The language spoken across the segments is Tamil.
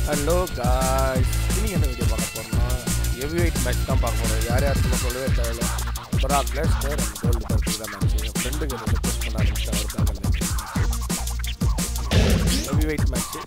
ஹலோ காய்ஸ் இன்னைக்கு என்ன வீடியோ பார்க்க போறோம்னா ஹெவி வெயிட் மேட்ச் தான் பார்க்க போறோம் யார் யார் நம்ம சொல்லவே தேவையில்ல பராக் லெஸ்டர் நம்ம கோல்டு பர்க்கு தான் மேட்ச் என் ஃப்ரெண்டுக்கு இதை ரிக்வஸ்ட் பண்ண ஆரம்பிச்சு அவருக்காக heavy weight match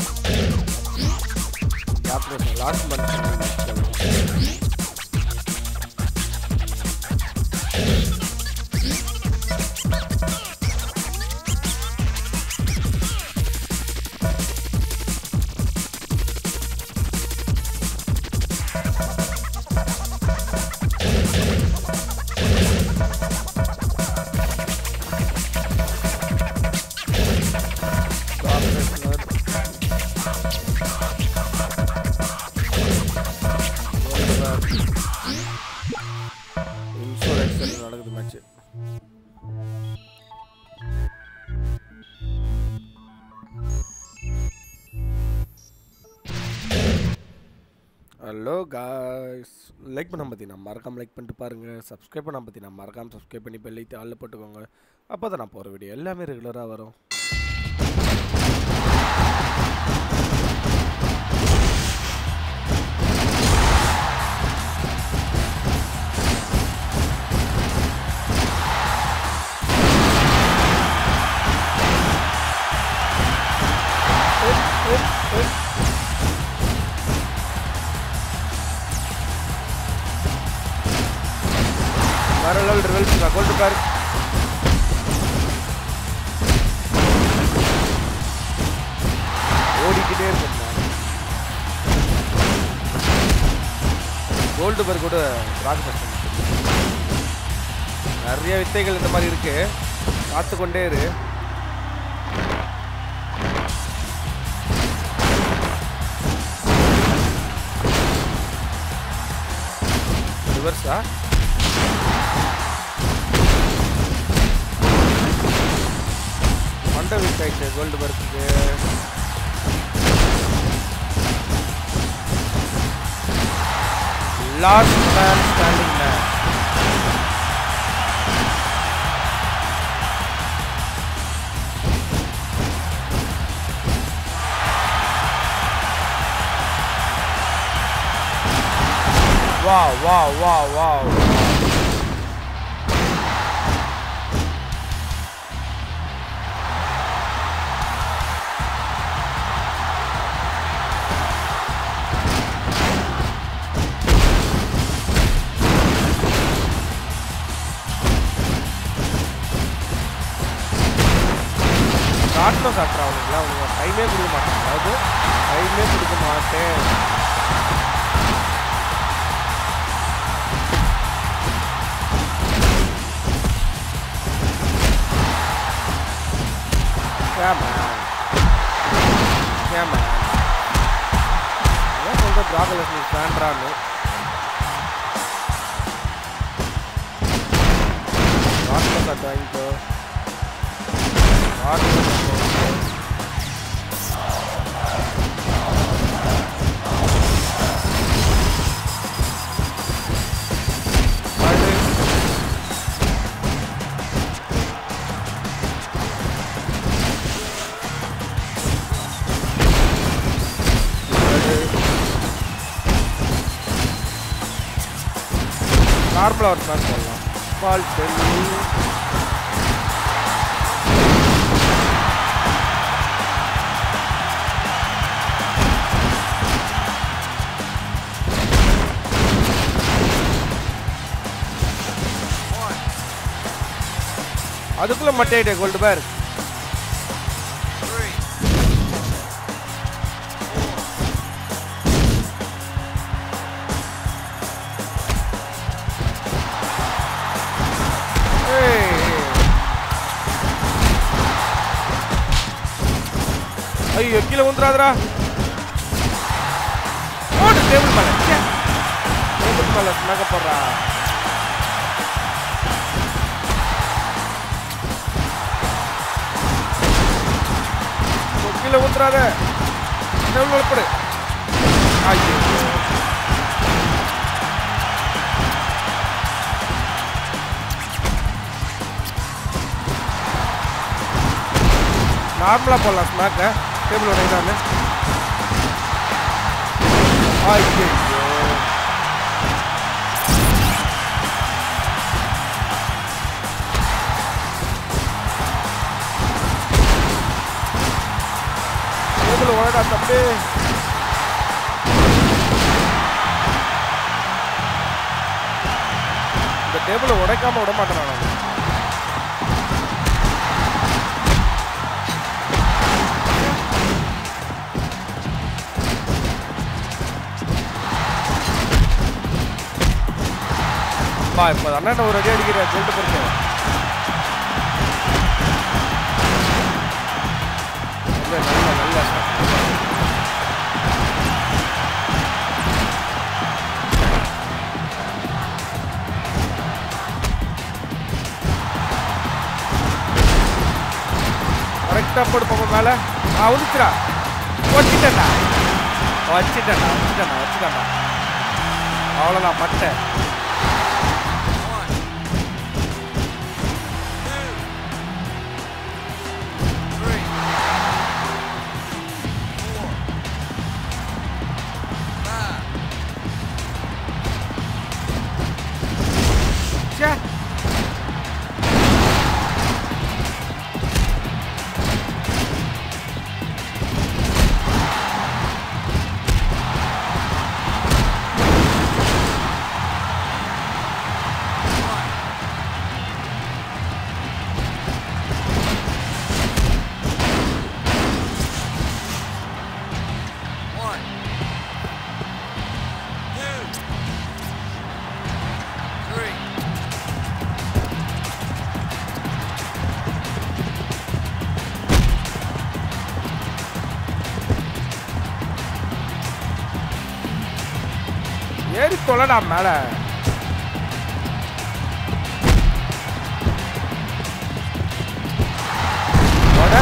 captain last month insurance நடக்குது மேட்ச் ஹலோ காய்ஸ் லைக் பண்ண பார்த்தீங்கன்னா மறக்காம லைக் பண்ணிட்டு பாருங்க சப்ஸ்கிரைப் பண்ண பார்த்தீங்கன்னா மறக்காம சப்ஸ்கிரைப் பண்ணி பெல்லைத்து ஆளில் போட்டுக்கோங்க அப்போ தான் நான் போகிற வீடியோ எல்லாமே ரெகுலராக வரும் வேற லெவல் ரிவல்ஸ் கொண்டு பாரு ஓடிக்கிட்டே இருக்கும் கோல்டு பர் கூட ராக் பர்சன் நிறைய வித்தைகள் இந்த மாதிரி இருக்கு பார்த்து கொண்டே இரு ரிவர்ஸா மண்டை வீக் ஆயிடுச்சு கோல்டு பர்க்கு last man standing man Wow, wow, wow, wow. காட்டணும் காட்டுறா அவனுக்குலாம் அவனுக்கு டைமே கொடுக்க மாட்டேன் அதாவது டைமே கொடுக்க மாட்டேன் Yeah, man. Yeah, man. அதான் சொல்ற ப்ராகலஸ் நீ ஃபேன்றான்னு வாட்டில் கட் வாங்கிக்கோ வாட்டில் கட் வாங்கிக்கோ வாட்டு. நார்மலாக ஒரு மேட்ச் போடலாம் பால் டெல்லி அதுக்குள்ள மட்டையிட்டே கோல்டு பேர் ஐயோ கீழே வந்துடாதடா ஓடு டேபிள் மேல ச்சே. டேபிள் மேல ஸ்னாக போடுறா கீழே ஊத்துறாத டேபிள் மேல போடு ஐயோ நார்மலாக போடலாம் ஸ்மாக்கை டேபிள் உடையதான்னு ஐயோ டேபிள் உடடா தம்பி இந்த டேபிளை உடைக்காம விட மாட்டேன் நான் பா இப்போ அண்ணன் ஒரு அடி அடிக்கிற சொல்லிட்டு போறேன் நல்ல நல்ல நல்ல shot. கரெக்டாக போடு பாப்போம் மேலே ஆ உதிச்சுடா வச்சுட்டேன்டா வச்சுட்டேன்டா வச்சுட்டேன்டா வச்சுட்டேன்டா அவ்வளோதான் மட்டை One, two, three, four, five, ச்சே one, one, two, three, ஏறி தொலைடா மேலே தொட.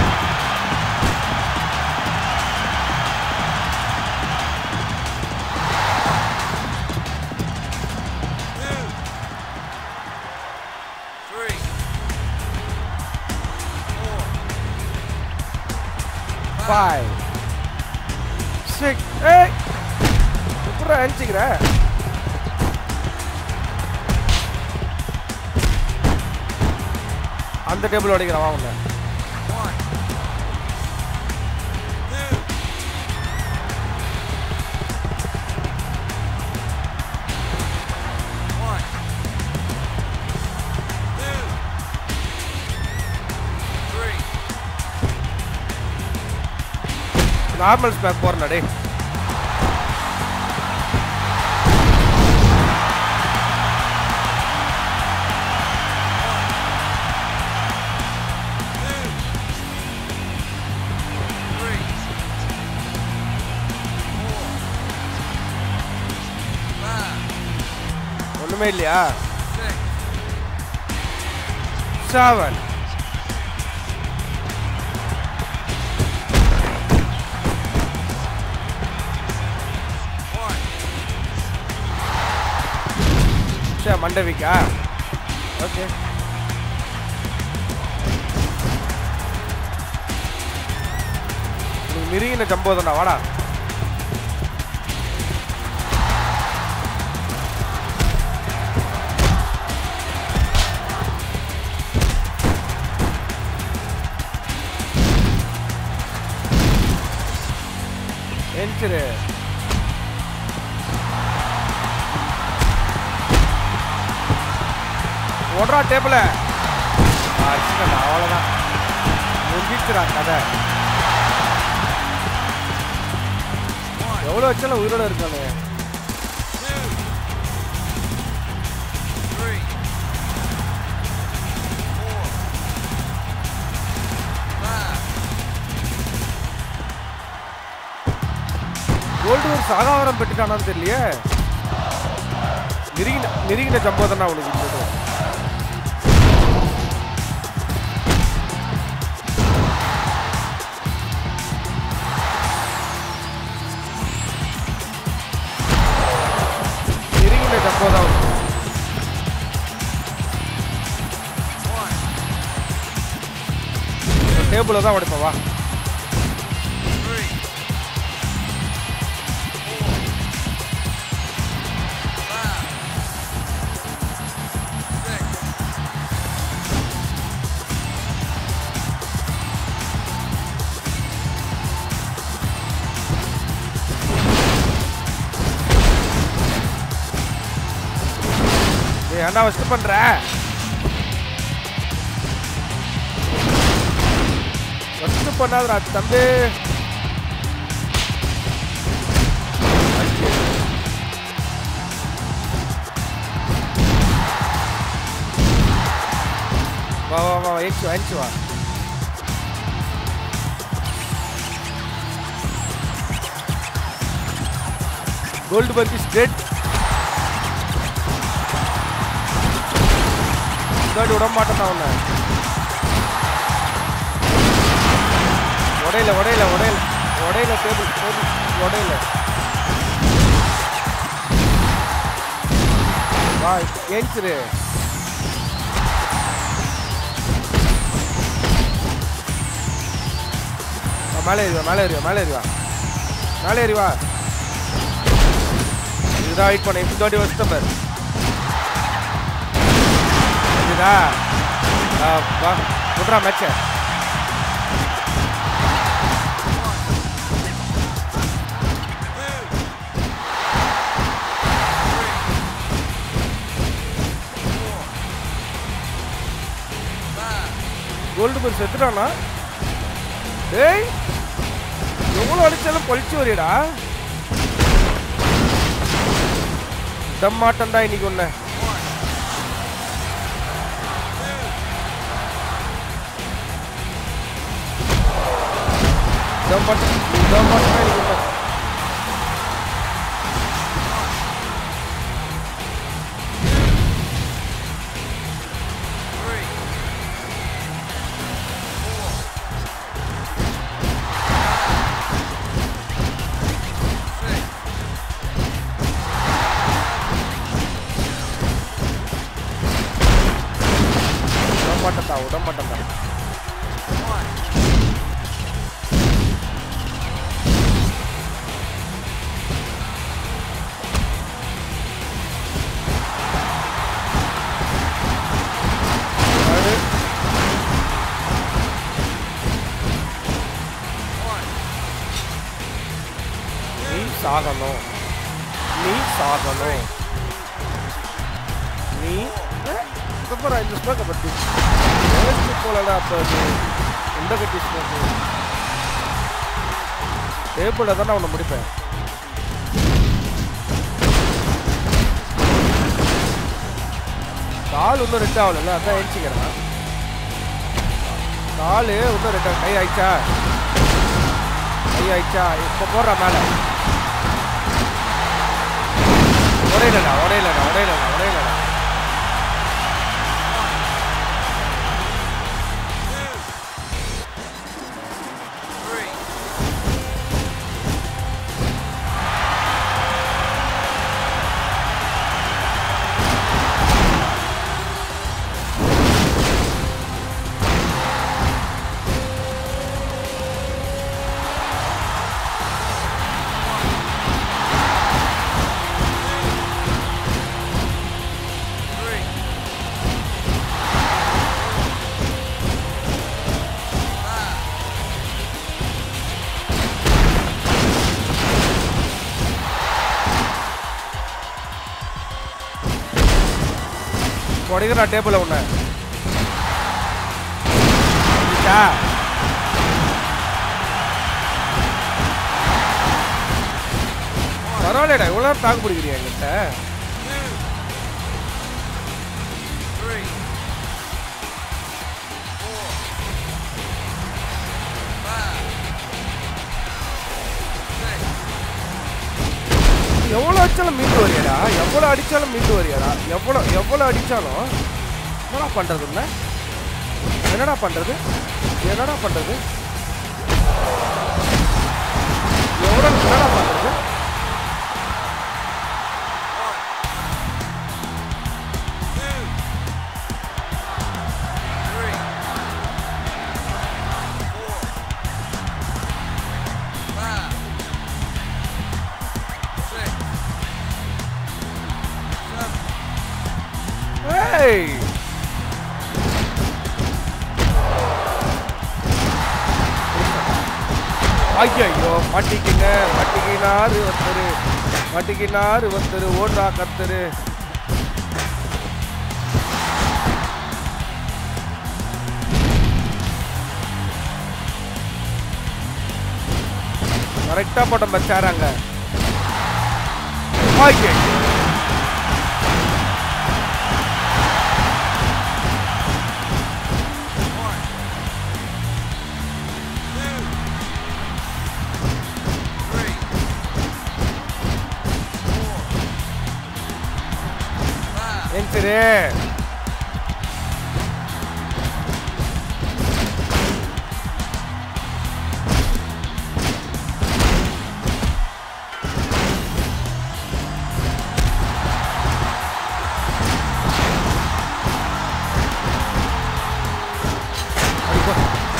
two, three, four, five, six, eight. எப்படா அடிச்சுக்கிற அந்த டேபிள் உடைக்கிறேன் வாங்க one, two, one, two, three, normal ஸ்பேக் போறேன் டேய் two, three, four, five, ஒண்ணுமே இல்லையா six, செவன் one, சரி மண்டவிக்கா ஓகே நீ மிருகின சம்போதண்டா வாடா எந்திரு ஓடுறா டேபிள அடிச்சுடா அவ்வளோதான் முடிச்சுடா கதை one, எவ்வளோ வச்சாலும் உயிரோட இருக்கானே two, three, four, five, gold ஒரு சாகாவரம் பெற்றுட்டானான்னு தெரியலையே நெருங்கின நெருங்கின சம்போதனா அவனுக்கு இருந்தது நெருங்கின சம்போதம் one, டேபிளில் தான் உடைப்பா வா three, four, ஏன்டா ஃபஸ்ட்டு பண்ற ஃபஸ்ட்டு பண்ணாதடா தம்பி ஐயோ. வா வா வா ஏச்சு வா ஏச்சு வா கோல்டு பர்க் இஸ் டெட் முன்னாடி விட மாட்டேன் உன்னை உடையில உடையில உடையில உடையில டேபிள் டேபிள் உடையில வா ஏஞ்சிரு வா, மேலே ஏறி வா மேலே ஏறி வா மேலே ஏறி வா மேலே ஏறி வா இதுதான் வெயிட் பண்ண இந்த வாட்டி வச்சுட்டேன் பாரு இதுதா வா விட்றா மேட்சை கோல்டு பர் செத்துட்டானா டேய் எவ்வளோ அடிச்சாலும் பழிச்சு வரியடா மாட்டேன்டா இன்னைக்கு ஒன்று மாட்டேன் மாட்டேன்டா இன்னைக்கு ஒன்று Three. Four. Six. விட மாட்டேன்டா விட மாட்டேன்டா One. அடு. One. நீ சாகணும் நீ சாகணும் நீ அப்புறம் இந்த ஸ்மோக்கை பற்றி வேஸ்ட்டு போலடா அப்போ அது எந்த கட்டி ஸ்மோக்கு டேபிளில் தானே அவனை முடிப்பேன் கால் இன்னும் ரெட் ஆகல அதான் எழுச்சிக்கிறேன் கால் இன்னும் ரெட் கை ஆயிடுச்சா கை ஆயிடுச்சா இப்போ போடுற மேலே உடையிலடா உடையிலடா உடையிலடா உடையிலடா Three. Three. Five. உடைக்கிறா டேபிளில் ஒன்று வந்துச்சா பரவாயில்லடா இவ்வளோ நேரம் தாக்கு பிடிக்கிறியா எங்கிட்ட Two. Three. Four. Five. Six. எவ்வளோ அடிச்சாலும் மீண்டு வரியாடா எவ்வளோ அடிச்சாலும் மீண்டு வரியாடா எவ்வளோ எவ்வளோ அடிச்சாலும் என்னடா பண்ணுறது என்ன என்னடா பண்ணுறது என்னடா பண்ணுறது எவ்வளோ என்னடா பண்ணுறது One. Two. Three. Four. Five. Six. Seven. ஏய் ஐயோ மாட்டிக்கிங்க மாட்டிக்கினாரு ஒருத்தரு மாட்டிக்கினாரு ஒருத்தரு ஓடுறா கத்தரு கரெக்டாக போட்டோம் பச்சாராங்க okay One. Two. Three. Four. Five. ஏன் சரி அடிப்பா.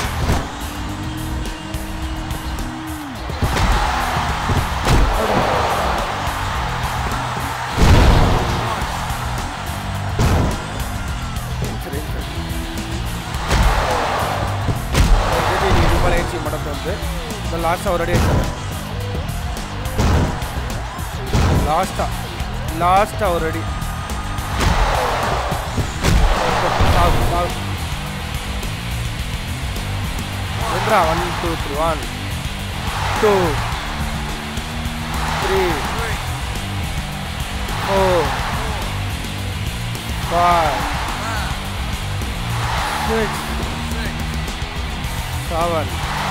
சரி, சரி. already நீ இது மேல ஏச்சி மடத்து வந்து இந்த லாஸ்ட்டாக ஒரு அடி லாஸ்ட்டாக லாஸ்ட்டாக ஒரு அடி சாவு சாவு எந்திரா one two three one two three Three. Four five Five. Six Six. Seven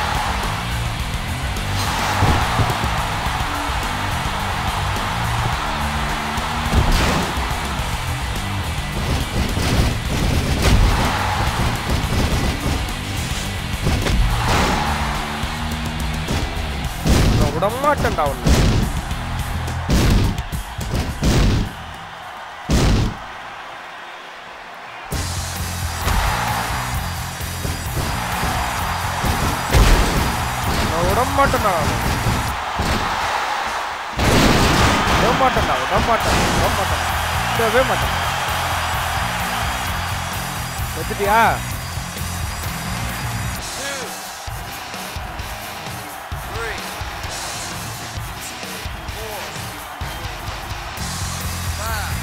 நான் விடமாட்டேன்டா உன்னை நான் விடமாட்டேன்டா விடமாட்டேன்டா விடமாட்டேன் விடமாட்டேன் விடவே மாட்டேன் வச்சுட்டியா Two. Three. Four. Five.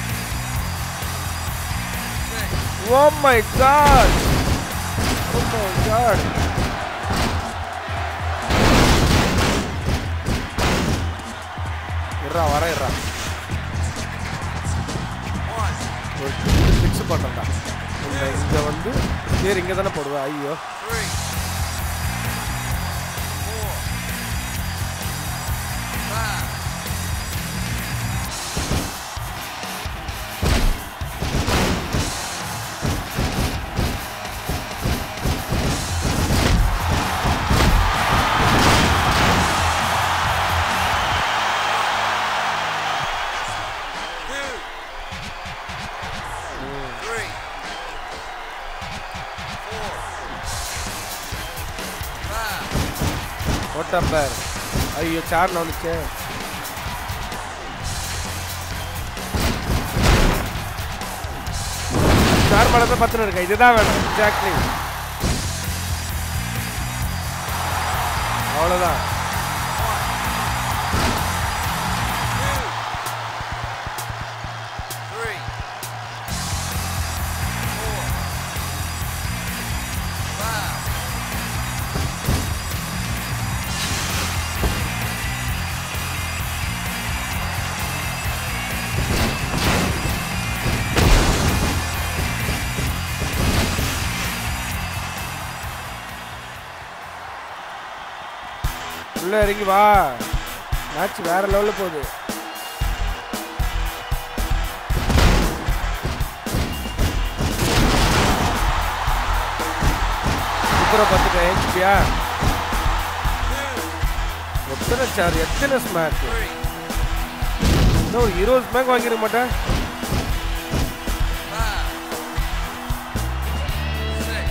Six. Oh my god oh my god இருறா வர இருறா One. ஒரு ஃபிக்ஸ் பண்ணுறேன்டா இந்த இங்கே வந்து சரி இங்கே தானே போடுவேன் ஐயோ Three. Four. Five. Two. Three. Four. Five. போட்டேன் பார் ஐயோ சார் வந்துச்சே சார் மேலே தான் பத்துன்னு இருக்கேன் இதுதான் வேணும் எக்ஸாக்ட்லி அவ்வளோதான் Three. Four. Five. உள்ள இறங்கி வா மேட்ச் வேற லெவலில் போகுது சூப்பரா பார்த்துக்க ஏஞ்சிட்டியா எத்தனை சார் எத்தனை ஸ்மாக் Three. இன்னும் ஒரு இருபது ஸ்மாக் வாங்கிருக்க மாட்டேன் Five. Six.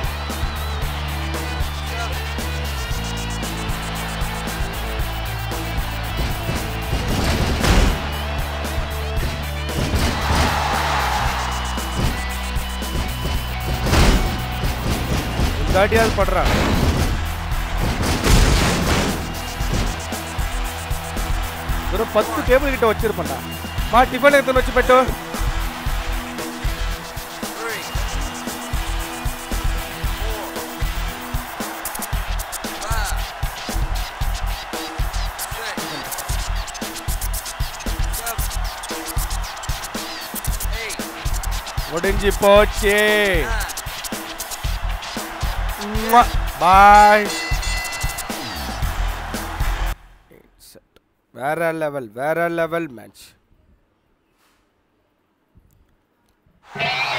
Seven. இந்த வாட்டியாவது படுறான் வெறும் பத்து டேபிள் கிட்ட வச்சிருப்பேன்டா வா டிஃபன் எடுத்து வச்சு போயிட்டு Three. Four. Five. முடிஞ்சு போச்சு Nine. பாய் வேற லெவல் வேற லெவல் மேட்ச்